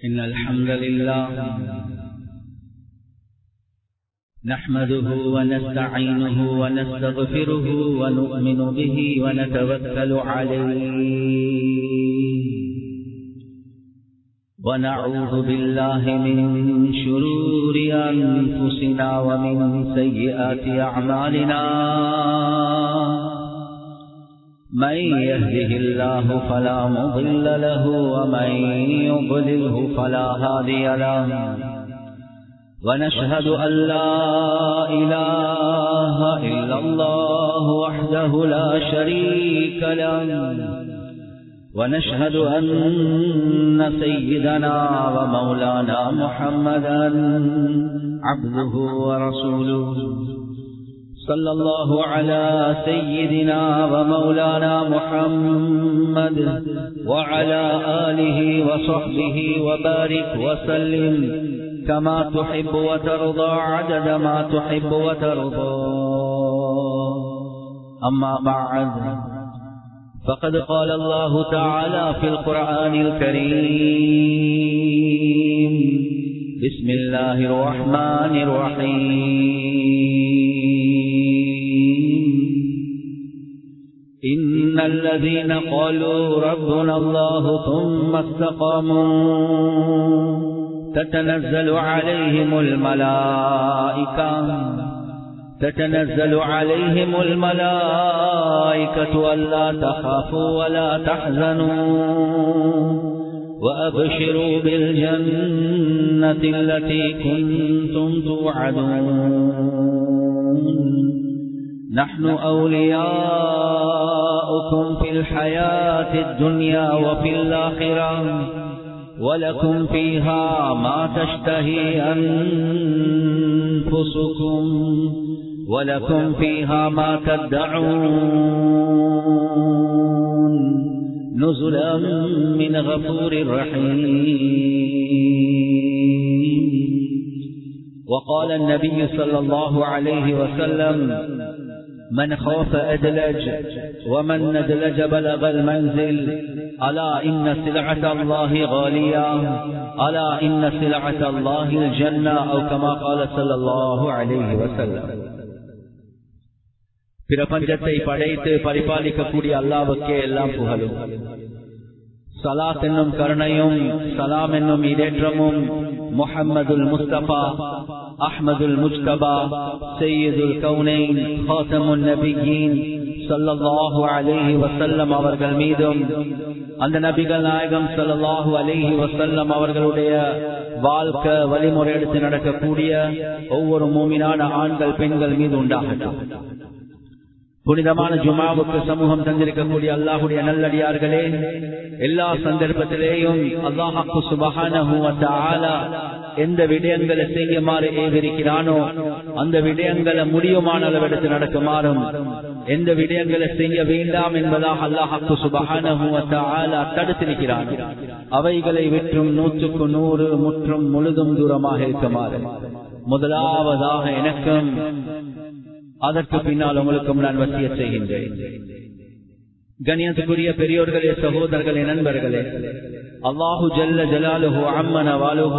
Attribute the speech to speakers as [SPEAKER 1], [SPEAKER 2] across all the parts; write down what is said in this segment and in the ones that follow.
[SPEAKER 1] إن الحمد لله نحمده ونستعينه ونستغفره ونؤمن به ونتوكل عليه ونعوذ بالله من شرور أنفسنا ومن سيئات أعمالنا من يهده الله فلا مضل له ومن يضلله فلا هادي له ونشهد أن لا إله إلا الله وحده لا شريك له ونشهد أن سيدنا ومولانا محمدا عبده ورسوله صلى الله على سيدنا ومولانا محمد وعلى آله وصحبه وبارك وسلم كما تحب وترضى عدد ما تحب وترضى أما بعد فقد قال الله تعالى في القرآن الكريم بسم الله الرحمن الرحيم إن الذين قالوا ربنا الله ثم استقاموا تتنزل عليهم الملائكة تتنزل عليهم الملائكة ألا تخافوا ولا تحزنوا وأبشروا بالجنة التي كنتم توعدون نحن أولياؤكم في الحياة الدنيا وفي الآخرة ولكم فيها ما تشتهي أنفسكم ولكم فيها ما تدعون نزلا من غفور رحيم وقال النبي صلى الله عليه وسلم من خوف أدلج ومن ندلج بلغ المنزل ألا إن سلعة الله غالية ألا إن سلعة الله الجنة أو كما قال صلى الله عليه وسلم பிரபஞ்சத்தை படைத்து பரிபாலிக்கக்கூடிய அல்லாவுக்கே எல்லாம் புகழும் சலாத் என்னும் கருணையும் சலாம் என்னும் இடேற்றமும் முஹம்மதுல் முஸ்தபா அஹ்மதுல் முஸ்தபா சையதுல் கவுனைன் ஹாசமுன் நபியின் சல்லல்லாஹு அலைஹி வசல்லம் அவர்கள் மீதும் அந்த நபிகள் நாயகம் சல்லாஹு அலிஹி வசல்லம் அவர்களுடைய வாழ்க்கை வழிமுறை எடுத்து நடக்கக்கூடிய ஒவ்வொரு மூமினான ஆண்கள் பெண்கள் மீது உண்டாகட்டும் புனிதமான ஜுமாவுக்கு சமூகம் தந்திருக்கக்கூடிய அல்லாஹுடைய நல்லடியார்களே எல்லா சந்தர்ப்பத்திலேயும் அல்லாஹாக்கு சுபகான எந்த விடயங்களை செய்யுமாறு ஏவிருக்கிறானோ அந்த விடயங்களை முடியுமான அளவெடுத்து நடக்குமாறும் எந்த விடயங்களை செய்ய வேண்டாம் என்பதாக அல்லாஹாக்கு சுபகான தடுத்திருக்கிறான் அவைகளை விற்றும் நூற்றுக்கு நூறு முற்றும் முழுதும் தூரமாக இருக்குமாறு முதலாவதாக எனக்கும் அதற்கு பின்னால் உங்களுக்கும் நான் வசிய செய்கின்றேன் கணியத்துக்குரிய பெரியோர்களே சகோதரர்களே நண்பர்களே அல்லாஹு ஜல்ல ஜலாலுஹு அம்மன வாலுஹு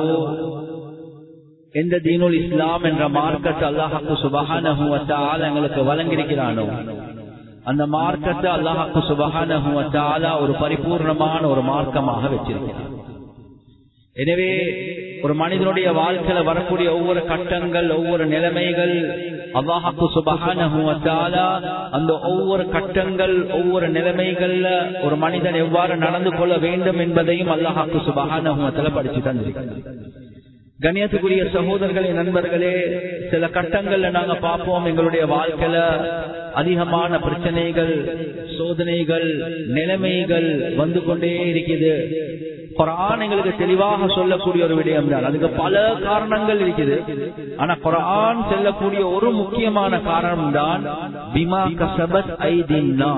[SPEAKER 1] எந்த தீனுல் இஸ்லாம் என்ற மார்க்கத்தை அல்லாஹாக்கு சுபகானஹு எங்களுக்கு வழங்கியிருக்கிறானோ அந்த மார்க்கத்தை அல்லாஹாக்கு சுபகானஹு ஒரு பரிபூர்ணமான ஒரு மார்க்கமாக வச்சிருக்கிறான் எனவே ஒரு மனிதனுடைய வாழ்க்கையில வரக்கூடிய ஒவ்வொரு கட்டங்கள் ஒவ்வொரு நிலைமைகள் அல்லாஹாக்கு சுபகான அந்த ஒவ்வொரு கட்டங்கள் ஒவ்வொரு நிலைமைகள்ல ஒரு மனிதன் எவ்வாறு நடந்து கொள்ள வேண்டும் என்பதையும் அல்லாஹாக்கு சுபகான படிச்சு தந்திருக்கிறார் கண்ணியத்துக்குரிய சகோதரர்களே நண்பர்களே சில கட்டங்கள்ல நாங்க பார்ப்போம் எங்களுடைய வாழ்க்கையில அதிகமான பிரச்சனைகள் சோதனைகள் நிலைமைகள் வந்து கொண்டே இருக்குது குரான் எங்களுக்கு தெளிவாக சொல்லக்கூடிய ஒரு விடயம் தான் அதுக்கு பல காரணங்கள் இருக்குது ஆனா குரான் செல்லக்கூடிய ஒரு முக்கியமான காரணம் தான் பிமா கசபத் ஐதின்னா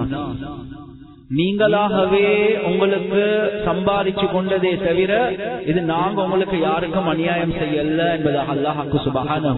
[SPEAKER 1] நீங்களாகவே உங்களுக்கு சம்பாதிச்சு கொண்டதே தவிர இது நாங்க உங்களுக்கு யாருக்கும் அநியாயம் செய்யல என்பதாக அல்லாஹாக்கு சுபகான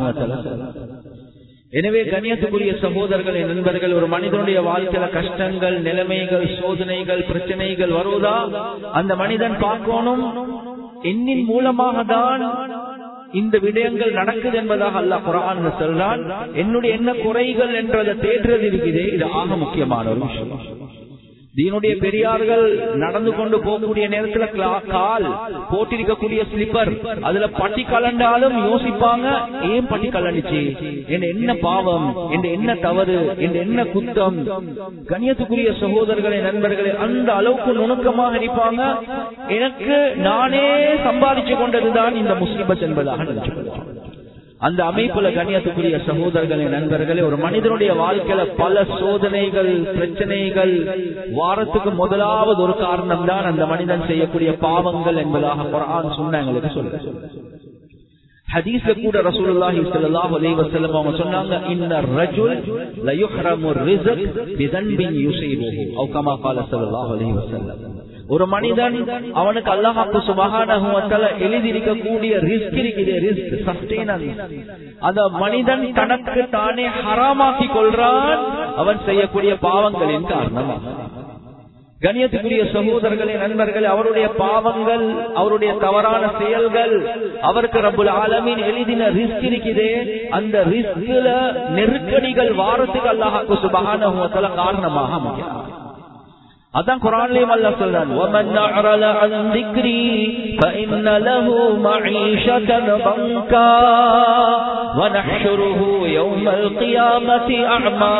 [SPEAKER 1] எனவே கண்ணியத்துக்குரிய சகோதரர்களே நண்பர்கள் ஒரு மனிதனுடைய வாழ்க்கையில கஷ்டங்கள் நிலைமைகள் சோதனைகள் பிரச்சனைகள் வருவதா அந்த மனிதன் பார்க்கணும் எண்ணின் மூலமாக தான் இந்த விடயங்கள் நடக்குது என்பதாக அல்லாஹ் குரான் சொல்றான் என்னுடைய என்ன குறைகள் என்றதை தேடுறது இருக்குது இது ஆக முக்கியமான ஒரு விஷயம் தீனுடைய பெரியார்கள் நடந்து கொண்டு போகக்கூடிய நேரத்துல கால் போட்டிருக்கக்கூடிய ஸ்லிப்பர் அதுல பட்டி கலண்டாலும் யோசிப்பாங்க ஏன் பட்டி கலண்டுச்சு என் என்ன பாவம் என் என்ன தவறு என் என்ன குத்தம் கண்ணியத்துக்குரிய சகோதரர்களை நண்பர்களே அந்த அளவுக்கு நுணுக்கமாக இருப்பாங்க எனக்கு நானே சம்பாதிச்சு கொண்டதுதான் இந்த முஸ்லிபத் என்பதாக நினைச்சுக்கொள்வாங்க அந்த அமைப்புல கண்ணியத்துக்குரிய சகோதரர்களே நண்பர்களே ஒரு மனிதனுடைய வாழ்க்கையில பல சோதனைகள் பிரச்சனைகள் வாரத்துக்கு முதலாவது ஒரு காரணம் தான் அந்த மனிதன் செய்யக்கூடிய பாவங்கள் என்பதாக குரான் சொன்ன எங்களுக்கு சொல்ல ஹதீஸ்ல கூட ரசூலுல்லாஹி ஸல்லல்லாஹு அலைஹி வஸல்லம் அவங்க சொன்னாங்க இன்ன ரஜுல் ல யுஹ்ரமு ரிஸ்க் பிதன்பின் யுஸீபுஹு அவ் கமா قال ஸல்லல்லாஹு அலைஹி வஸல்லம் ஒரு மனிதன் அவனுக்கு அல்லாஹாக்கு சுபஹானஹு வ தஆலா எழுதியிருக்க கூடிய ரிஸ்க் இருக்குது ரிஸ்க் சஸ்டெய்னன்ஸ் அந்த மனிதன் தனக்கு தானே ஹராமாக்கி கொள்றான் அவன் செய்யக்கூடிய பாவங்களின் காரணமாக கணியத்துக்குரிய சகோதரர்களே நண்பர்களே அவருடைய பாவங்கள் அவருடைய தவறான செயல்கள் அவருக்கு ரப்புல் ஆலமின் எழுதின ரிஸ்க் இருக்குதே அந்த ரிஸ்க்ல நெருக்கடிகள் வாரத்துக்கு அல்லாஹாக்கு சுபகான காரணமாக அமைகிறார் அதான் குரான்லயும் அல்ல சொல்றான் وَمَنْ أَعْرَضَ عَنْ ذِكْرِي فَإِنَّ لَهُ مَعِيشَةً ضَنكًا وَنَحْشُرُهُ يَوْمَ الْقِيَامَةِ أَعْمَى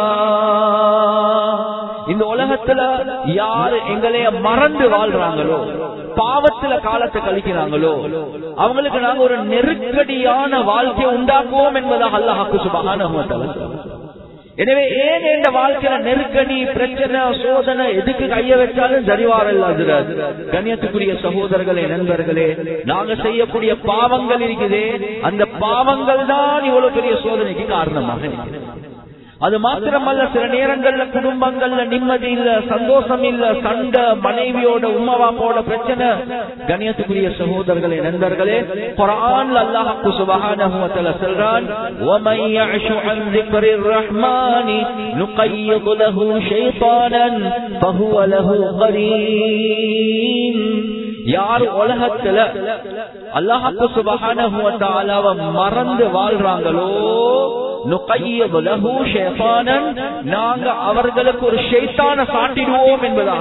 [SPEAKER 1] இந்த உலகத்துல யாரு எங்களைய மறந்து வாழ்றாங்களோ பாவத்துல காலத்தை கழிக்கிறாங்களோ அவங்களுக்கு நாங்க ஒரு நெருக்கடியான வாழ்க்கையை உண்டாக்குவோம் என்பதாக அல்லாஹாக்கு சுபகான எனவே ஏன் இந்த வாழ்க்கையில நெருக்கடி பிரச்சனை சோதனை எதுக்கு கைய வச்சாலும் சரிவாரல்ல கண்ணியத்துக்குரிய சகோதரர்களே நண்பர்களே நாங்க செய்யக்கூடிய பாவங்கள் இருக்குதே அந்த பாவங்கள் தான் இவ்வளவு பெரிய சோதனைக்கு காரணமாக இருக்கிறது அது மாத்திரமல்ல சில நேரங்கள்ல குடும்பங்கள்ல நிம்மதி இல்ல சந்தோஷம் இல்ல சண்டை மனைவியோட உமாவாப்போட பிரச்சனை கணியத்துக்குரிய சகோதரர்களே நண்பர்களே குரான்ல அல்லாஹ்வு சுப்ஹானஹு வ தஆலா சொல்றான் وَمَن يَعْشُ عَن ذِكْرِ الرَّحْمَنِ نُقَيِّضْ لَهُ شَيْطَانًا فَهُوَ لَهُ قَرِينٌ யார் உலகத்துல அல்லாஹ்வு சுப்ஹானஹு வ தஆலாவை மறந்து வாழ்றாங்களோ நாங்க அவர்களுக்கு ஒரு ஷைத்தான சாட்டிடுவோம் என்பதா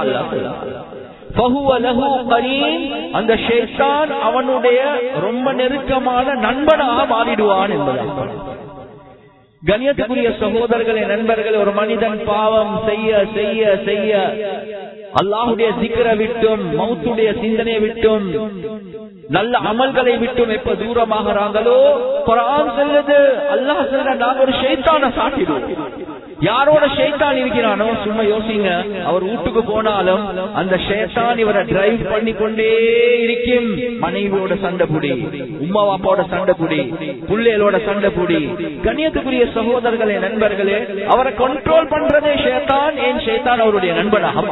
[SPEAKER 1] அந்த ஷேத்தான் அவனுடைய ரொம்ப நெருக்கமான நண்பனாக மாறிடுவான் என்பதாக கண்ணியத்துக்குரிய சகோதரர்களே நண்பர்களே ஒரு மனிதன் பாவம் செய்ய செய்ய செய்ய அல்லாஹுடைய சிக்கர விட்டும் மௌத்துடைய சிந்தனையை விட்டும் நல்ல அமல்களை விட்டும் எப்ப தூரமாகறாங்களோ குரான் செல்லுது அல்லாஹ் செல்ல நாங்க ஒரு ஷைத்தான சாட்டிடுவோம் யாரோட ஷேத்தான் இருக்கிறானோ சும்மா யோசிங்க அவர் வீட்டுக்கு போனாலும் அந்த ஷேத்தான் இவரை டிரைவ் பண்ணி கொண்டே இருக்கும் மனைவியோட சண்டை புடி உமா பாப்பாவோட சண்டை புடி புள்ளைகளோட சண்டை புடி கண்ணியத்துக்குரிய சகோதரர்களே நண்பர்களே அவரை கண்ட்ரோல் பண்றதே ஷேத்தான் ஏன் ஷேத்தான் அவருடைய நண்பனாக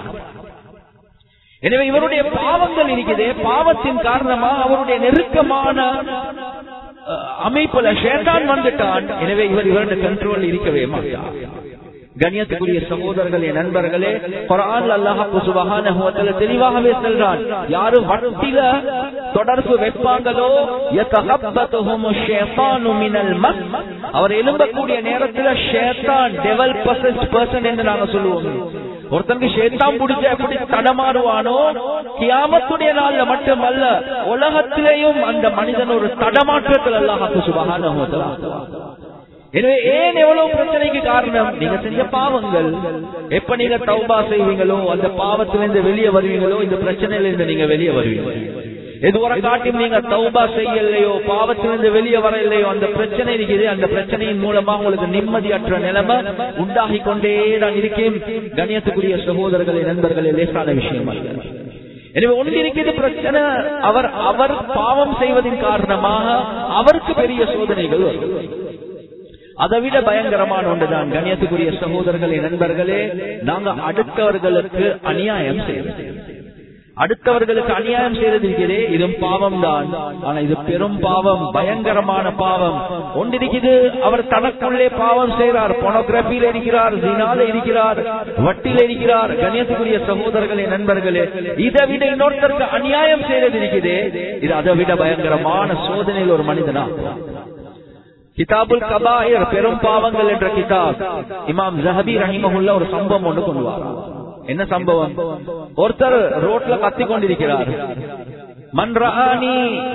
[SPEAKER 1] எனவே இவருடைய பாவங்கள் இருக்குதே பாவத்தின் காரணமா அவருடைய நெருக்கமான அமைப்புல ஷேத்தான் வந்துட்டான் எனவே இவர் இவருடைய கண்ட்ரோல் இருக்கவே மாட்டார் கண்ணியத்துக்குரிய சகோதரர்களே நண்பர்களே குரான் அல்லாஹு சுபஹானஹு வ தஆலா தெளிவாகவே சொல்றான் யாரு வட்டில தொடர்பு வைப்பாங்களோ யதஹப்பத்துஹும் ஷைத்தானு மினல் மஸ் அவர் எழும்பக்கூடிய நேரத்துல ஷைத்தான் டெவல் பர்சன்ட் பர்சன் என்று நாங்க சொல்லுவோம் ஒருத்தனுக்கு ஷேத்தான் பிடிச்ச எப்படி தடமாறுவானோ கியாமத்துடைய நாள்ல மட்டுமல்ல உலகத்திலேயும் அந்த மனிதன் ஒரு தடமாற்றத்தில் அல்லாஹு சுபஹானஹு வ தஆலா எனவே ஏன் எவ்வளவு பிரச்சனைக்கு காரணம் நீங்க செஞ்ச பாவங்கள் எப்ப நீங்க தௌபா செய்வீங்களோ அந்த பாவத்திலிருந்து வெளியே வருவீங்களோ இந்த பிரச்சனையில இருந்து நீங்க வெளியே வருவீங்க எதுவரை காட்டியும் நீங்க தௌபா செய்யலையோ பாவத்திலிருந்து வெளியே வர இல்லையோ அந்த பிரச்சனை இருக்குது அந்த பிரச்சனையின் மூலமா உங்களுக்கு நிம்மதியற்ற நிலைமை உண்டாகி கொண்டே தான் இருக்கேன் கணியத்துக்குரிய சகோதரர்களே நண்பர்களே லேசான விஷயம் அல்ல எனவே ஒன்று இருக்கிறது பிரச்சனை அவர் அவர் பாவம் செய்வதன் காரணமாக அவருக்கு பெரிய சோதனைகள் வரும் அதை விட பயங்கரமான ஒன்றுதான் கணியத்துக்குரிய சகோதரர்களே நண்பர்களே நாங்க அடுத்தவர்களுக்கு அநியாயம் செய்வோம் அடுத்தவர்களுக்கு அநியாயம் செய்யறது இருக்கிறதே இதுவும் பாவம் தான் ஆனா இது பெரும் பாவம் பயங்கரமான பாவம் ஒன்றிருக்குது அவர் தனக்குள்ளே பாவம் செய்கிறார் பொனோகிராபியில இருக்கிறார் ஜினால இருக்கிறார் வட்டில இருக்கிறார் கணியத்துக்குரிய சகோதரர்களே நண்பர்களே இதை விட இன்னொருத்தருக்கு அநியாயம் செய்யறது இருக்குதே இது அதை விட பயங்கரமான சோதனையில் ஒரு மனிதனா கிதாபுல் கபாயர் பெரும் பாவங்கள் என்ற கிதாப் இமாம் ஜஹபி ரஹிமஹுல்லா ஒரு சம்பவம் ஒன்று கொண்டு வரார் என்ன சம்பவம் ஒருத்தர் ரோட்ல கத்தி கொண்டிருக்கிறார் மன்றானி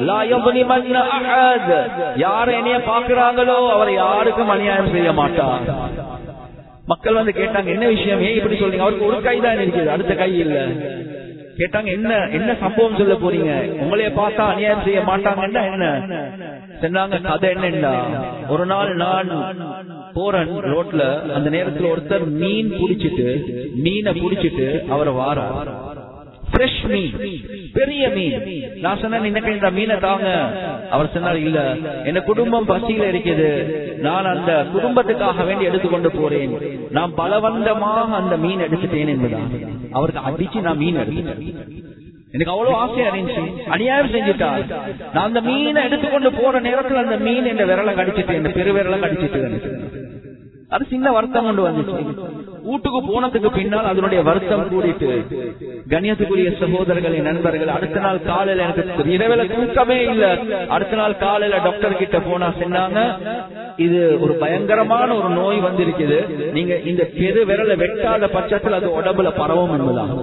[SPEAKER 1] யார என்னைய பாக்குறாங்களோ அவர் யாருக்கும் அநியாயம் செய்ய மாட்டார் மக்கள் வந்து கேட்டாங்க என்ன விஷயம் ஏன் இப்படி சொல்றீங்க அவருக்கு ஒரு கை தான் இருக்குது அடுத்த கை இல்ல கேட்டாங்க என்ன என்ன சம்பவம் சொல்ல போறீங்க உங்களைய பார்த்தா அநியாயம் செய்ய மாட்டாங்கன்னா என்ன சொன்னாங்க கதை என்னண்டா ஒரு நாள் நான் போறேன் ரோட்ல அந்த நேரத்துல ஒருத்தர் மீன் புடிச்சிட்டு மீனை புடிச்சிட்டு அவர் வாரார் ஃப்ரெஷ் மீன் பெரிய மீன் நான் சொன்னேன் இன்னைக்கு இந்த மீனை தாங்க அவர் சொன்னார் இல்ல என்ன குடும்பம் பசியில இருக்குது நான் அந்த குடும்பத்துக்காக வேண்டி எடுத்துக்கொண்டு போறேன் நான் பலவந்தமாக அந்த மீன் எடுத்துட்டேன் என்பதான் அவருக்கு அடிச்சு நான் மீன் எடுத்துட்டேன் எனக்கு அவ்வளவு ஆசையா இருந்துச்சு அநியாயம் செஞ்சுட்டார் நான் அந்த மீனை எடுத்துக்கொண்டு போற நேரத்துல அந்த மீன் என் விரலை கடிச்சிட்டு என் பெருவிரலை கடிச்சிட்டு அது சின்ன வருத்தம் கொண்டு வந்துச்சு வீட்டுக்கு போனதுக்கு பின்னால் அதனுடைய வருத்தம் கூடிட்டு கண்ணியத்துக்குரிய சகோதரர்களே நண்பர்கள் அடுத்த நாள் காலையில எனக்கு இரவில தூக்கமே இல்ல அடுத்த நாள் காலையில டாக்டர் கிட்ட போனா சொன்னாங்க இது ஒரு பயங்கரமான ஒரு நோய் வந்திருக்குது நீங்க இந்த பெரு விரலை வெட்டாத பட்சத்தில் அது உடம்புல பரவும் என்பதாக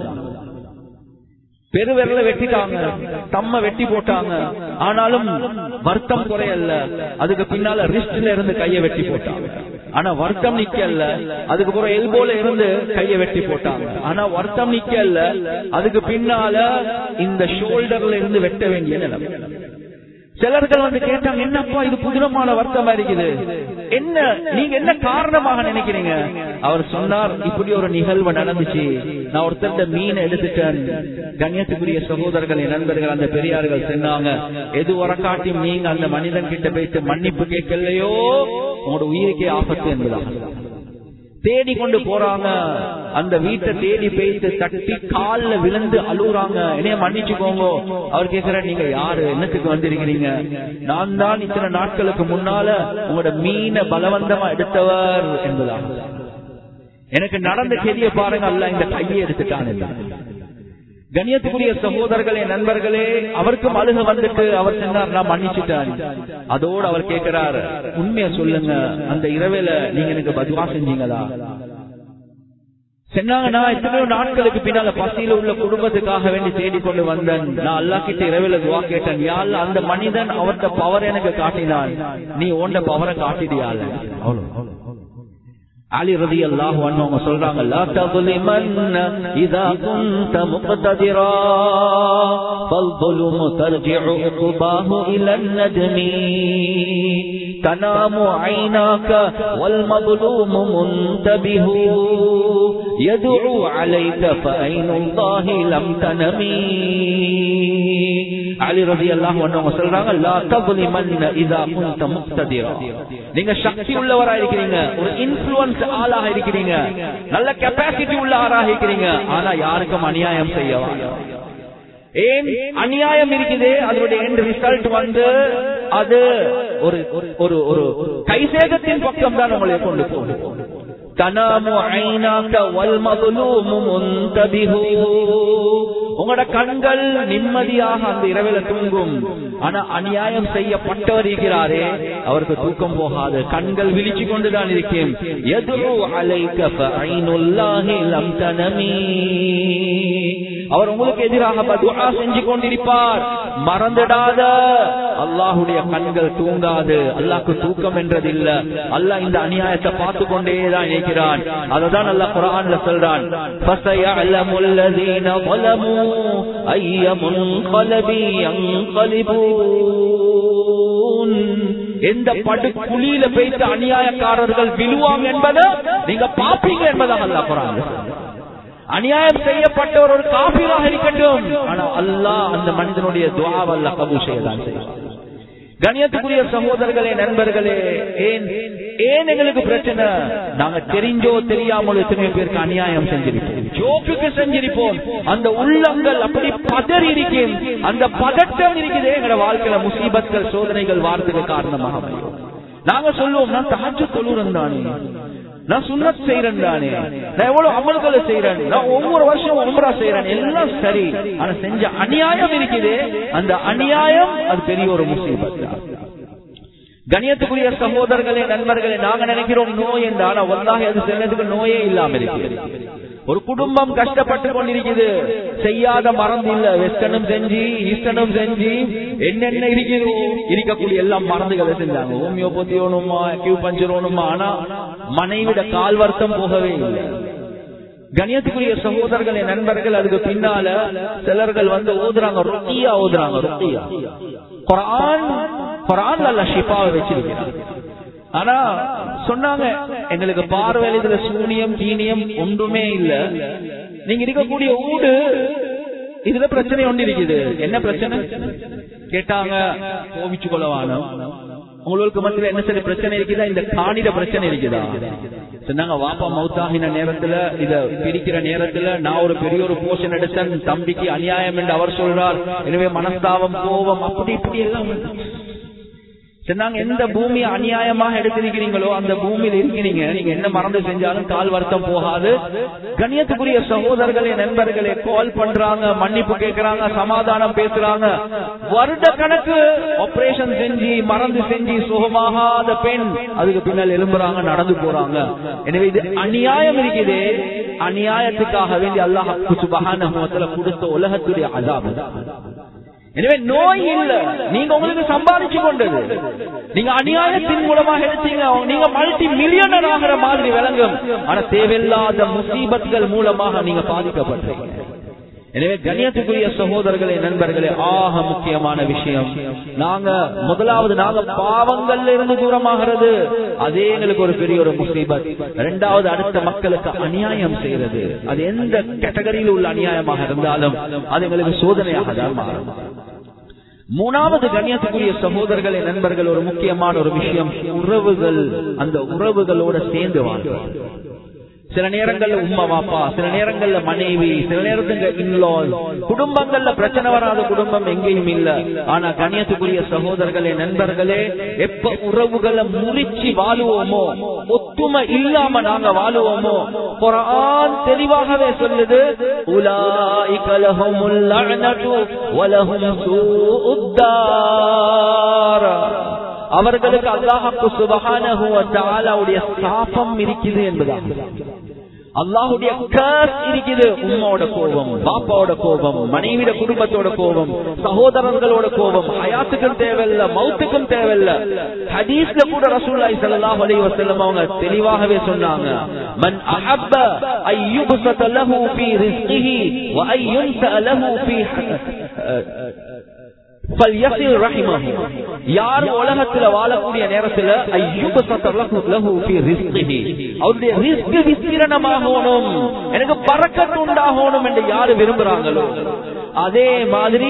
[SPEAKER 1] பெருவிரல வெட்டிட்டாங்க தம்ம வெட்டி போட்டாங்க ஆனாலும் வருத்தம் குறையல்ல அதுக்கு பின்னால ரிஸ்ட்ல இருந்து கைய வெட்டி போட்டாங்க ஆனா வருத்தம் நிக்கல அதுக்கு பிறகு எல்போல இருந்து கைய வெட்டி போட்டாங்க ஆனா வருத்தம் நிக்கல அதுக்கு பின்னால இந்த ஷோல்டர்ல இருந்து வெட்ட வேண்டிய நிலைமை சிலர்கள் வந்து கேட்டாங்க என்னப்பா இது புதினமான வருத்தமா இருக்குது என்ன நீங்க என்ன காரணமாக நினைக்கிறீங்க அவர் சொன்னார் இப்படி ஒரு நிகழ்வு நடந்துச்சு நான் ஒருத்தர் மீன் எடுத்துட்டேன் கண்ணியத்துக்குரிய சகோதரர்கள் நண்பர்கள் அந்த பெரியார்கள் சொன்னாங்க எது உரக்காட்டி நீங்க அந்த மனிதன் கிட்ட போயிட்டு மன்னிப்பு கேட்கலையோ உங்களோட உயிருக்கே ஆபத்து என்பதாக தேடி கொண்டு போறாங்க அந்த வீட்டை தேடி போயிட்டு தட்டி கால்ல விழுந்து அழுகுறாங்க என்னைய மன்னிச்சுக்கோங்க அவர் கேக்குற நீங்க யாரு என்னத்துக்கு வந்திருக்கிறீங்க நான் தான் இத்தனை நாட்களுக்கு முன்னால உங்களோட மீனை பலவந்தமா எடுத்தவர் என்பதாக எனக்கு நடந்த செய்தியை பாருங்க அல்ல இந்த கையை எடுத்துட்டான் கண்ணியத்துக்குரிய சகோதரர்களே நண்பர்களே அவருக்கும் அழுக வந்துட்டு அவர் சொன்னார் நான் மன்னிச்சுட்டேன் அதோடு அவர் கேட்கிறார் உண்மைய சொல்லுங்க அந்த இரவேல நீங்க எனக்கு பதுவா செஞ்சீங்களா சொன்னாங்க நான் எத்தனையோ நாட்களுக்கு பின்னால பசியில உள்ள குடும்பத்துக்காக வேண்டி தேடி கொண்டு வந்தேன் நான் அல்லா கிட்ட இரவில துவா கேட்டேன் யாழ்ல அந்த மனிதன் அவர்த பவர் எனக்கு காட்டினான் நீ உண்ட பவரை காட்டிடியால அவ்வளவு அலி ரதி அல்லாஹ் அவங்க சொல்றாங்க லா தظلمن اذا كنت مقتدرا فالظلم ترجع عقباه الى الندم تنام عيناك والمظلوم منتبه يدعو عليك فأين الله لم تنمي அலி ரதி அல்லாஹ் ஒன்னவங்க சொல்றாங்க லா தظلمن اذا كنت مقتدرا நீங்க சக்தி உள்ளவரா இருக்கிறீங்க ஒரு இன்ஃபுளுன்ஸ் ஆளாக இருக்கிறீங்க நல்ல கெப்பாசிட்டி உள்ள ஆளாக இருக்கிறீங்க ஆனா யாருக்கும் அநியாயம் செய்யவா ஏன் அநியாயம் இருக்குது அதனுடைய எண்ட் ரிசல்ட் வந்து அது ஒரு ஒரு ஒரு கைசேதத்தின் பக்கம் தான் உங்களை கொண்டு போகும் தனாமு ஐநாக்க வல் மதுலூமு முந்தபிஹு உங்களோட கண்கள் நிம்மதியாக அந்த இரவில தூங்கும் ஆனா அநியாயம் செய்யப்பட்டவர் இருக்கிறாரே அவருக்கு தூக்கம் போகாது கண்கள் விழிச்சு கொண்டுதான் இருக்கேன் எதுரு அலைக்க ஃபைனுல்லாஹி லம் தனமி அவர் உங்களுக்கு எதிராக பதுவா செஞ்சு கொண்டிருப்பார் மறந்துடாத அல்லாஹுடைய கண்கள் தூங்காது அல்லாஹ்க்கு தூக்கம் என்றது இல்ல அல்லாஹ் இந்த அநியாயத்தை பார்த்து கொண்டேதான் இருக்கிறான் அததான் அல்லாஹ் குரான்ல சொல்றான் ஃபஸயஅலமுல் லதீன ظلموا أي منقلب ينقلبون எந்த படு குழியில பெய்த அநியாயக்காரர்கள் விழுவாங்க என்பதை நீங்க பாப்பீங்க என்பதாக அல்லாஹ் குரான் அநியாயம் செய்யப்பட்டவர் ஒரு காபீராக இருக்கட்டும் ஆனா அல்லாஹ் அந்த மனிதனுடைய துவாவல்ல கபூ செய்யதான் செய்வார் கணியத்துக்குரிய சகோதரர்களே நண்பர்களே ஏன் ஏன் எங்களுக்கு பிரச்சனை நாங்க தெரிஞ்சோ தெரியாமலோ எத்தனையோ பேருக்கு அநியாயம் செஞ்சிருக்கோம் ஜோக்குக்கு செஞ்சிருப்போம் அந்த உள்ளங்கள் அப்படி பதறி இருக்கேன் அந்த பதட்டம் இருக்குதே எங்களோட வாழ்க்கையில முசீபத்கள் சோதனைகள் வார்த்தைக்கு காரணமாக அமையும் நாங்க சொல்லுவோம் நான் தாஜு தொழுறேன் தானே நான் சுண்ணத் செய்யறேன் தானே நான் எவ்வளவு அமல்களை செய்யறேன் நான் ஒவ்வொரு வருஷம் உம்ரா செய்யறேன் எல்லாம் சரி ஆனா செஞ்ச அநியாயம் இருக்குது அந்த அநியாயம் அது பெரிய ஒரு முசீபத் தான் கணியத்துக்குரிய சகோதரர்களே நண்பர்களே நாங்க நினைக்கிறோம் நோய் என்றால் வல்லாக அது செல்லதுக்கு நோயே இல்லாம இருக்கு ஒரு குடும்பம் கஷ்டப்பட்டு கொண்டிருக்குது செய்யாத மறந்து இல்ல வெஸ்டர்னும் செஞ்சு ஈஸ்டர்னும் செஞ்சு என்னென்ன இருக்குதோ இருக்கக்கூடிய எல்லாம் மருந்துகளை செஞ்சாங்க ஹோமியோபதி ஓணுமா கியூ பஞ்சர் ஓணுமா ஆனா மனைவிட கால் வருத்தம் போகவே இல்லை கணியத்துக்குரிய சகோதரர்களே நண்பர்கள் அதுக்கு பின்னால சிலர்கள் வந்து ஓதுறாங்க ரொட்டியா ஓதுறாங்க ரொட்டியா குரான் குரான் அல்ல ஷிஃபாவை வச்சிருக்கிறாங்க ஆனா சொன்னாங்க எங்களுக்கு பார்வையில் இதுல சூனியம் தீனியம் ஒன்றுமே இல்ல நீங்க இருக்கக்கூடிய ஊடு இதுல பிரச்சனை ஒன்று இருக்குது என்ன பிரச்சனை கேட்டாங்க கோவிச்சு கொள்ளவான உங்களுக்கு மத்தியில என்ன சரி பிரச்சனை இருக்குதா இந்த காணிட பிரச்சனை இருக்குதா சொன்னாங்க வாப்பா மௌத்தாகின நேரத்துல இத பிரிக்கிற நேரத்துல நான் ஒரு பெரிய ஒரு போஷன் எடுத்தேன் தம்பிக்கு அநியாயம் என்று அவர் சொல்றார் எனவே மனஸ்தாபம் கோபம் அப்படி இப்படி எல்லாம் சொன்னாங்க எந்த பூமியை அநியாயமாக எடுத்திருக்கிறீங்களோ அந்த பூமியில் இருக்கிறீங்க நீங்க என்ன மறந்து செஞ்சாலும் கால் வருத்தம் போகாது கண்ணியத்துக்குரிய சகோதரர்களே நண்பர்களே கால் பண்றாங்க மன்னிப்பு கேட்கிறாங்க சமாதானம் பேசுறாங்க வருட கணக்கு ஆபரேஷன் செஞ்சு மறந்து செஞ்சு சுகமாகாத பெண் அதுக்கு பின்னால் எழும்புறாங்க நடந்து போறாங்க எனவே இது அநியாயம் இருக்குது அநியாயத்துக்காக வேண்டி அல்லாஹ் சுபகான கொடுத்த உலகத்துடைய அதாபு எனவே நோய் இல்ல நீங்க உங்களுக்கு சம்பாதிச்சு கொண்டது நீங்க அநியாயத்தின் மூலமாக எடுத்தீங்க நீங்க மல்டி மில்லியனர் ஆகிற மாதிரி விளங்கும் ஆனா தேவையில்லாத முசீபத்கள் மூலமாக நீங்க பாதிக்கப்பட்டீங்க எனவே கண்ணியத்துக்குரிய சகோதரர்களே நண்பர்களே ஆக முக்கியமான விஷயம் நாங்க முதலாவது நாங்க பாவங்கள்ல இருந்து தூரமாகிறது அதே எங்களுக்கு ஒரு பெரிய ஒரு முசீபத் இரண்டாவது அடுத்த மக்களுக்கு அநியாயம் செய்யறது அது எந்த கேட்டகரியில் உள்ள அநியாயமாக இருந்தாலும் அது எங்களுக்கு சோதனையாக தான் மாறும் மூணாவது கண்ணியத்துக்குரிய சகோதரர்களே நண்பர்கள் ஒரு முக்கியமான ஒரு விஷயம் உறவுகள் அந்த உறவுகளோட சேர்ந்து வாழ்றது சில நேரங்கள்ல உம்மா வாப்பா சில நேரங்கள்ல மனைவி சில நேரத்துங்க இன்லாஸ் குடும்பங்கள்ல பிரச்சனை வராத குடும்பம் எங்கேயும் இல்ல ஆனா கண்ணியத்துக்குரிய சகோதரர்களே நண்பர்களே எப்ப உறவுகளை முறிச்சு வாழுவோமோ ஒத்துமை இல்லாம நாங்க வாழுவோமோ குரான் தெளிவாகவே சொல்லுது உலாயிக லஹுமுல் லஅனது வலஹும் சூஉத்தார் அவர்களுக்கு அல்லாஹு சுபஹானஹு வ தஆலாவுடைய சாபம் இருக்குது என்பதாக அல்லாஹுடைய கர்ஸ் இருக்குது உம்மாவோட கோபம் பாப்பாவோட கோபம் மனைவிட குடும்பத்தோட கோபம் சகோதரர்களோட கோபம் ஹயாத்துக்கும் தேவையில்ல மௌத்துக்கும் தேவையில்ல ஹதீஸ்ல கூட ரசூலுல்லாஹி ஸல்லல்லாஹு அலைஹி வஸல்லம் அவங்க தெளிவாகவே சொன்னாங்க மன் அஹப்ப அய்யுபஸத லஹு ஃபீ ரிஸ்கிஹி வ அய்யுன்ஸ லஹு ஃபீ யார் உலகத்துல வாழக்கூடிய நேரத்துல அவருடைய ரிஸ்க் விஸ்திரணமாகணும் எனக்கு பறக்கத்து உண்டாகணும் என்று யாரு விரும்புறாங்களோ அதே மாதிரி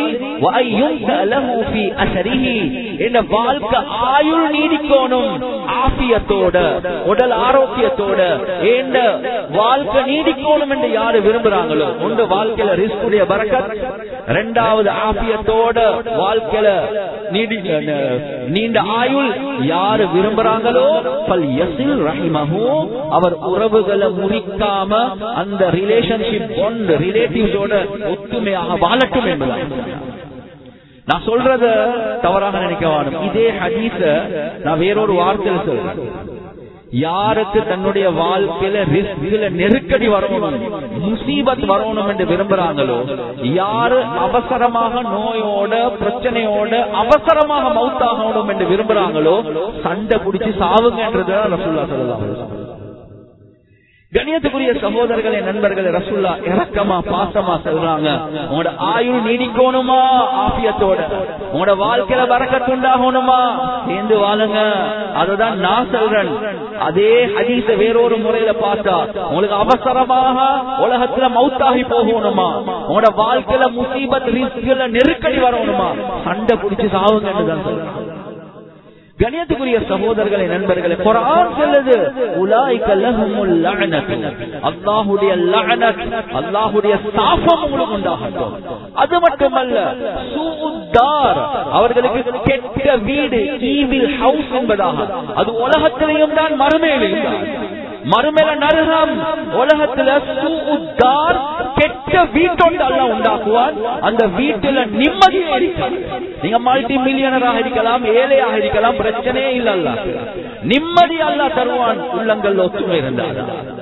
[SPEAKER 1] என்ன வாழ்க்கை ஆயுள் நீடிக்கணும் ஆபியத்தோட உடல் ஆரோக்கியத்தோட ஏண்ட வாழ்க்கை நீடிக்கணும் என்று யாரு விரும்புறாங்களோ ஒன்று வாழ்க்கையில ரிஸ்குடைய பறக்கத் ரெண்டாவது ஆபியத்தோட வாழ்க்கையில நீடி நீண்ட ஆயுள் யாரு விரும்புறாங்களோ பல் யசில் ரஹிமஹு அவர் உறவுகளை முறிக்காம அந்த ரிலேஷன்ஷிப் ஒன் ரிலேட்டிவ்ஸோட ஒத்துமையாக வாழட்டும் என்பதாக நான் சொல்றத தவறாக நினைக்க வேணும் இதே ஹதீஸ நான் வேறொரு வார்த்தையில் சொல்றேன் யாருக்கு தன்னுடைய வாழ்க்கையில ரிஸ்கில நெருக்கடி வரணும் முசீபத் வரணும் என்று விரும்புறாங்களோ யாரு அவசரமாக நோயோட பிரச்சனையோட அவசரமாக மவுத்தாகணும் என்று விரும்புறாங்களோ சண்டை பிடிச்சு சாவுங்கன்றதுதான் ரசூல்லா சொல்லலாம் கணியத்துக்குரிய சகோதரர்களே நண்பர்களே ரசுல்லா இறக்கமா பாசமா சொல்றாங்க உங்களோட ஆயுள் நீடிக்கணுமா ஆபியத்தோட உங்களோட வாழ்க்கையில வரக்கத்துண்டாகணுமா சேர்ந்து வாழுங்க அதுதான் நான் சொல்றேன் அதே ஹதீச வேறொரு முறையில பார்த்தா உங்களுக்கு அவசரமாக உலகத்துல மவுத்தாகி போகணுமா உங்களோட வாழ்க்கையில முசீபத் ரிஸ்க்ல நெருக்கடி வரணுமா சண்டை பிடிச்சு சாவுங்கன்னு தான் சொல்றாங்க கணியத்துக்குரிய சகோதரர்களை நண்பர்களே குரான் சொல்லுது உலாய்க லஹுமுல் லஅனத்து அல்லாஹ்வுடைய லஅனத் அல்லாஹ்வுடைய சாபம் உங்களுக்கு உண்டாகட்டும் அது மட்டுமல்ல சூஉத்தார் அவர்களுக்கு கெட்ட வீடு ஈவில் ஹவுஸ் என்பதாக அது உலகத்திலேயும் தான் மறுமையிலையும் தான் மறுமையில நரகம் உலகத்துல சூஉத்தார் கெட்ட வீட்டொண்டு அல்ல உண்டாக்குவான் அந்த வீட்டுல நிம்மதியே இருக்காது நீங்க மல்டி மில்லியனராக இருக்கலாம் ஏழையாக இருக்கலாம் பிரச்சனையே இல்ல அல்ல நிம்மதி அல்ல தருவான் உள்ளங்கள் ஒத்துமை இருந்தால்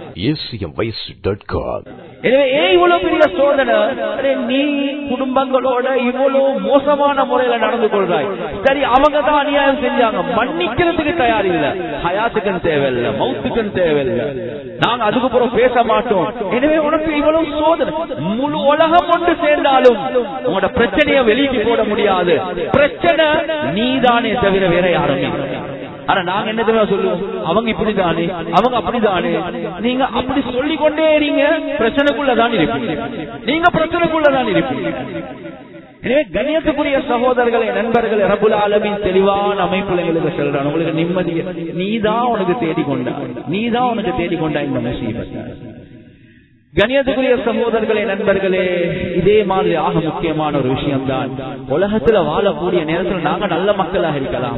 [SPEAKER 2] acmvoice.com
[SPEAKER 1] எனவே ஏன் இவ்வளவு பெரிய சோதனை அடே, நீ குடும்பங்களோட இவ்வளவு மோசமான முறையில நடந்து கொள்றாய் சரி அவங்க தான் அநியாயம் செஞ்சாங்க மன்னிக்கிறதுக்கு தயார் இல்ல ஹயாத்துக்குன்னு தேவையில்ல மவுத்துக்குன்னு தேவையில்ல நாங்க அதுக்கப்புறம் பேச மாட்டோம் எனவே உனக்கு இவ்வளவு சோதனை முழு உலகம் ஒன்று சேர்ந்தாலும் உங்களோட பிரச்சனையை வெளியே போட முடியாது பிரச்சனை நீதானே தவிர வேற யாருமே இல்லை. ஆனா நாங்க என்ன தெரியுமா சொல்லுவோம் அவங்க இப்படிதானே அவங்க அப்படிதானே நீங்க அப்படி சொல்லிக் கொண்டே இருங்க பிரச்சனைக்குள்ளதான் இருப்பீங்க நீங்க பிரச்சனைக்குள்ளதான் இருப்பீங்க எனவே கண்ணியத்துக்குரிய சகோதரர்களை நண்பர்களை ரபுல் ஆலமின் தெளிவான அமைப்புல எங்களுக்கு சொல்றான் உங்களுக்கு நிம்மதி நீதான் உனக்கு தேடிக்கொண்டா நீதான் உனக்கு தேடிக்கொண்டா இந்த முசீபத் கணியத்துக்குரிய சகோதரர்களே நண்பர்களே இதே மாதிரி ஆக முக்கியமான ஒரு விஷயம்தான் உலகத்துல வாழக்கூடிய நேரத்தில் நாங்க நல்ல மக்களாக இருக்கலாம்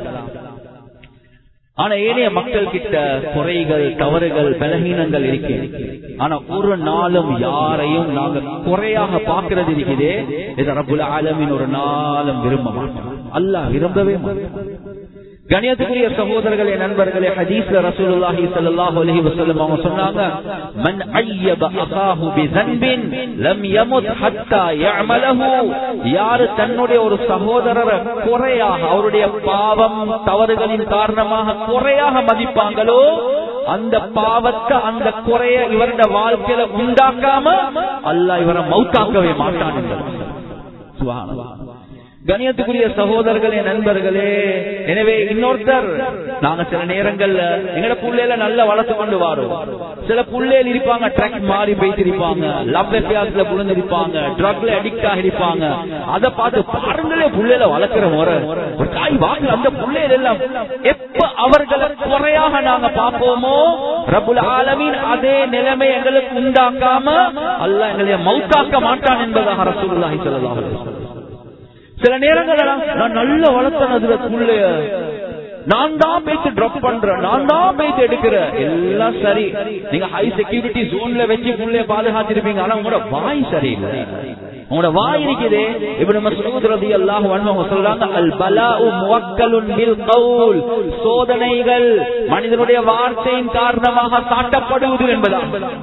[SPEAKER 1] ஆனா ஏனைய மக்கள் கிட்ட குறைகள் தவறுகள் பலகீனங்கள் இருக்கு ஆனா ஒரு நாளும் யாரையும் நாங்க குறையாக பாக்குறது இருக்குதே இது ரப்புல் ஆலமின் ஒரு நாளும் விரும்ப மாட்டோம் அல்லாஹ் விரும்பவே மாட்டோம் கணியத்துக்குரிய சகோதரர்களே நண்பர்களே ஹதீஸ்ல ரசூலுல்லாஹி ஸல்லல்லாஹு அலைஹி வஸல்லம் அவங்க சொன்னாங்க மன் அய்யப அகாஹு பிதன்பின் லம் யமுத் ஹத்தா யஅமலஹு யார் தன்னுடைய ஒரு சகோதரரை குறையாக அவருடைய பாவம் தவறுகளின் காரணமாக குறையாக மதிப்பாங்களோ அந்த பாவத்தை அந்த குறைய இவருடைய வாழ்க்கையில உண்டாக்காம அல்லாஹ் இவரை மௌத்தாக்கவே மாட்டான் என்றார். சுப்ஹானல்லாஹ் கணியத்துக்குரிய சகோதரர்களே நண்பர்களே எனவே இன்னொருத்தர் நாங்க சில நேரங்கள்ல எங்கட புள்ளையில நல்லா வளர்த்து கொண்டு வரோம் சில புள்ளைகள் இருப்பாங்க ட்ரக் மாறி போயிட்டிருப்பாங்க லவ் எஃபியாஸ்ல புழுந்திருப்பாங்க ட்ரக்ல அடிக்ட் ஆகிருப்பாங்க அதை பார்த்து பாருங்களே புள்ளையில வளர்க்கிற முறை ஒரு தாய் வாங்க அந்த புள்ளைகள் எல்லாம் எப்ப அவர்களை குறையாக நாங்க பார்ப்போமோ ரபுல் ஆலமீன் அதே நிலைமை எங்களுக்கு உண்டாக்காம அல்லாஹ் எங்களை மௌத்தாக்க மாட்டான் என்பதாக ரசூலுல்லாஹி ஸல்லல்லாஹு அலைஹி வஸல்லம் சில நேரங்கள்ல நான் நல்ல வளர்த்தனதுல புள்ளைய நான் தான் பேசி டிராப் பண்றேன் நான் தான் பேசி எடுக்கிறேன் எல்லாம் சரி நீங்க ஹை செக்யூரிட்டி ஜோன்ல வச்சு புள்ளைய பாதுகாத்திருப்பீங்க ஆனா உங்களோட வாய் சரியில்லை உங்களோட வாய் இருக்குதே இப்ப நம்ம ரதி அல்லாஹ் அவங்க சொல்றாங்க அல் பலாஉ முவக்கலுன் பில் கவுல் சோதனைகள் மனிதனுடைய வார்த்தையின் காரணமாக சாட்டப்படுவது என்பதா